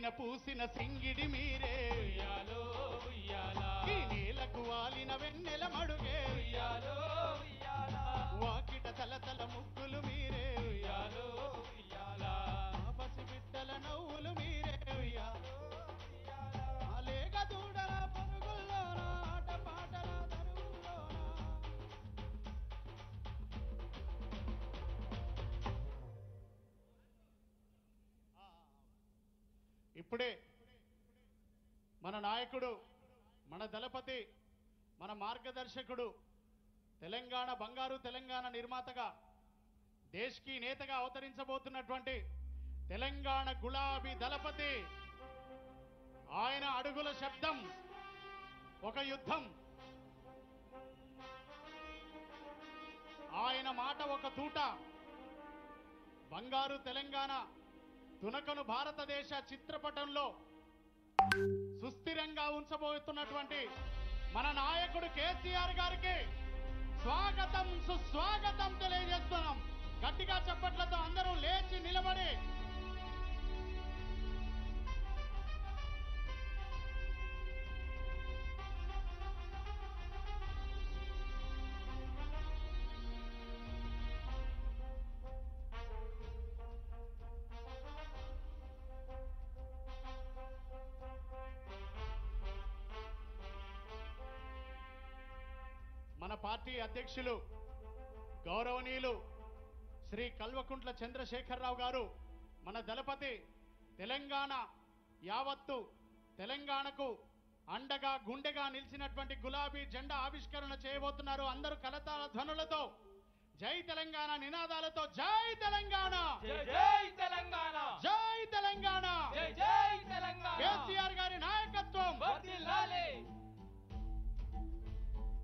తేనె పూసిన సింగిడి మీరే ఉయ్యాలో ఉయ్యాలా ఈ నేలకు వాలిన వెన్నెల మడుగే ఉయ్యాలో ఉయ్యాలా వాకిట తల తల ముగ్గులు మీరే ఉయ్యాలో ఉయ్యాలా పసి బిడ్డల నవ్వులు మీరే ఆలేగ దూడల పరుగుల్లోన ఆట పాటల తరుగుల్లోన ఇప్పుడే మన నాయకుడు మన దళపతి మన మార్గదర్శకుడు తెలంగాణ బంగారు తెలంగాణ నిర్మాతగా దేశ్కి నేతగా అవతరించబోతున్నటువంటి తెలంగాణ గులాబీ దళపతి ఆయన అడుగుల శబ్దం ఒక యుద్ధం ఆయన మాట ఒక తూట బంగారు తెలంగాణ తునకను భారతదేశ చిత్రపటంలో సుస్థిరంగా ఉంచబోతున్నటువంటి మన నాయకుడు కేసీఆర్ గారికి స్వాగతం సుస్వాగతం తెలియజేస్తున్నాం గట్టిగా చప్పట్లతో అందరూ లేచి నిలబడి మన పార్టీ అధ్యక్షులు గౌరవనీయులు శ్రీ కల్వకుంట్ల చంద్రశేఖరరావు గారు మన దళపతి తెలంగాణ యావత్తు తెలంగాణకు అండగా గుండెగా నిలిచినటువంటి గులాబీ జెండా ఆవిష్కరణ చేయబోతున్నారు అందరూ కలతాల ధ్వనులతో జై తెలంగాణ నినాదాలతో జై తెలంగాణ